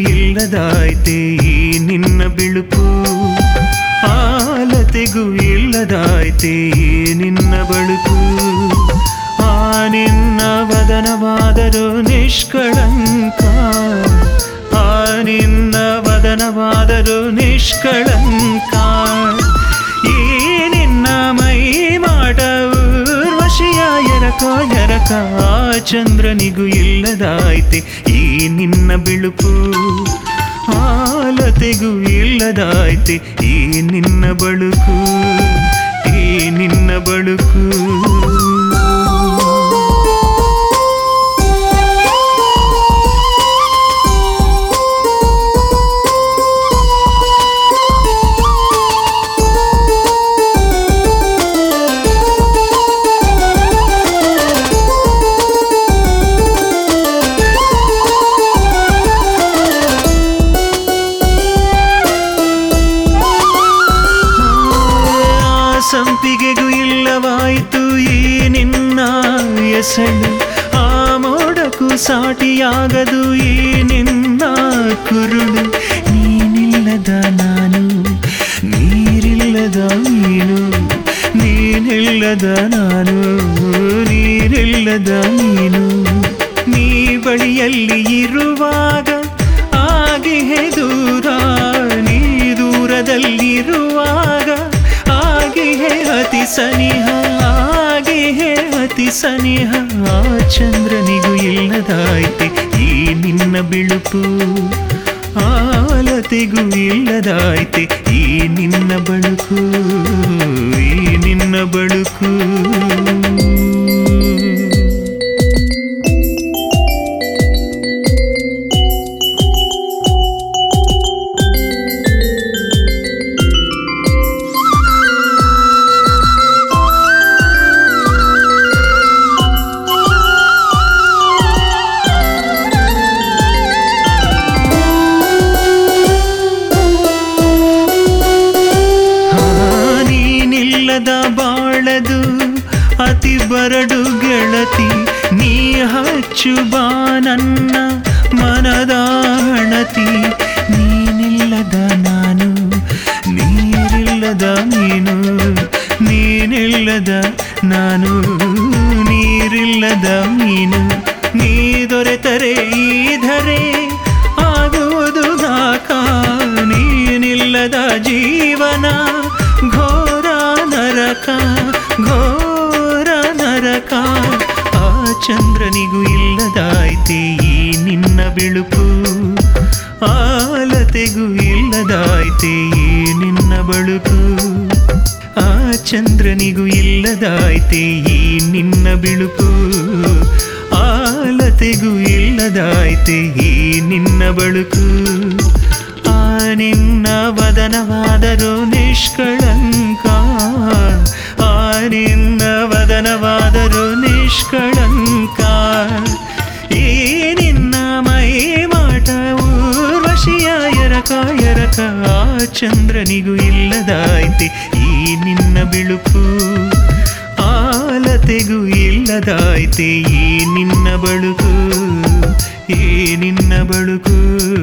ಇಲ್ಲದಾಯ್ತೆ ಈ ನಿನ್ನ ಬಿಳುಪು ಆಲತೆಗೂ ಇಲ್ಲದಾಯ್ತೆ ಈ ನಿನ್ನ ಬಳುಕು ಆ ನಿನ್ನ ವದನವಾದರೂ ನಿಷ್ಕಳಂಕ ಆ ನಿನ್ನ ವದನವಾದರೂ ನಿಷ್ಕಳಂಕ ಈ ನಿನ್ನ ಮೈ ಮಾಟ ಊರ್ವಶಿಯ ಎರಕ ಎರಕ ಆ ಚಂದ್ರನಿಗೂ ಇಲ್ಲದಾಯ್ತೆ ಈ ನಿನ್ನ ಬಿಳುಪು ಆಲತೆಗೂ ಇಲ್ಲದಾಯ್ತೆ ಈ ನಿನ್ನ ಬಳುಕು ಈ ನಿನ್ನ ಬಳುಕು ಆ ಸಂಪಿಗೆಗೂ ಇಲ್ಲವಾಯಿತು ಈ ನಿನ್ನ ಎಸಳು ಆ ಮೋಡಕ್ಕೂ ಸಾಟಿಯಾಗದು ಈ ನಿನ್ನ ಕುರುಳು ನೀನಿಲ್ಲದ ನಾನು ನೀರಿಲ್ಲದ ನೀನು ನೀನಿಲ್ಲದ ನಾನು ನೀರಿಲ್ಲದ ನೀನು ನೀ ಬಳಿಯಲ್ಲಿ ಇರುವಾಗ ಆಗಿಹೆ ದೂರ ನೀ ದೂರದಲ್ಲಿರುವಾಗ ಆಗಿಹೆ ಅತಿ ಸನಿಹ ಆಗಿಹೆ ಅತಿ ಸನಿಹ ಆ ಚಂದ್ರನಿಗೂ ಇಲ್ಲದಾಯ್ತೆ ಈ ನಿನ್ನ ಬಿಳುಪು ಆಲತೆಗೂ ಇಲ್ಲದಾಯ್ತೆ ಈ ನಿನ್ನ ಬಳುಕು ಈ ನಿನ್ನ ಬಳುಕು ಆ, ನೀನಿಲ್ಲದ ಬಾಳದು ಅತಿ ಬರಡು ಗೆಳತಿ ನೀ ಹಚ್ಚು ಬಾ ನನ್ನ ಮನದ ಹಣತಿ ನೀನಿಲ್ಲದ ನಾನು ನೀರಿಲ್ಲದ ನೀನು ನೀನಿಲ್ಲದ ನಾನು ನೀರಿಲ್ಲದ ನೀನು ನೀ ದೊರೆತರೆ ಈ ಧರೆ ಆಗುವುದು ನಾಕ ನೀನಿಲ್ಲದ ಜೀವನ ಘೋರ ನರಕ ಘೋರ ನರಕ ಆ ಚಂದ್ರನಿಗೂ ಇಲ್ಲದಾಯ್ತೆ ಈ ನಿನ್ನ ಬಿಳುಪು ಆಲತೆಗೂ ಇಲ್ಲದಾಯ್ತೆ ಈ ನಿನ್ನ ಬಳುಕು ಆ ಚಂದ್ರನಿಗೂ ಇಲ್ಲದಾಯ್ತೆ ಈ ನಿನ್ನ ಬಿಳುಪು ಆಲತೆಗೂ ಇಲ್ಲದಾಯ್ತೆ ಈ ನಿನ್ನ ಬಳುಕು ಆ ನಿನ್ನ ವದನವಾದರೂ ನಿಷ್ಕಳಂಕ ಆ ನಿನ್ನ ವದನವಾದರೂ ನಿಷ್ಕಳಂಕ ಈ ನಿನ್ನ ಮೈ ಮಾಟ ಊರ್ವಶಿಯ ಎರಕ ಎರಕ ಆ ಚಂದ್ರನಿಗೂ ಇಲ್ಲದಾಯ್ತೆ ಈ ನಿನ್ನ ಬಿಳುಪು ಆಲತೆಗೂ ಇಲ್ಲದಾಯ್ತೆ ಈ ನಿನ್ನ ಬಳುಕು ಈ ನಿನ್ನ ಬಳುಕು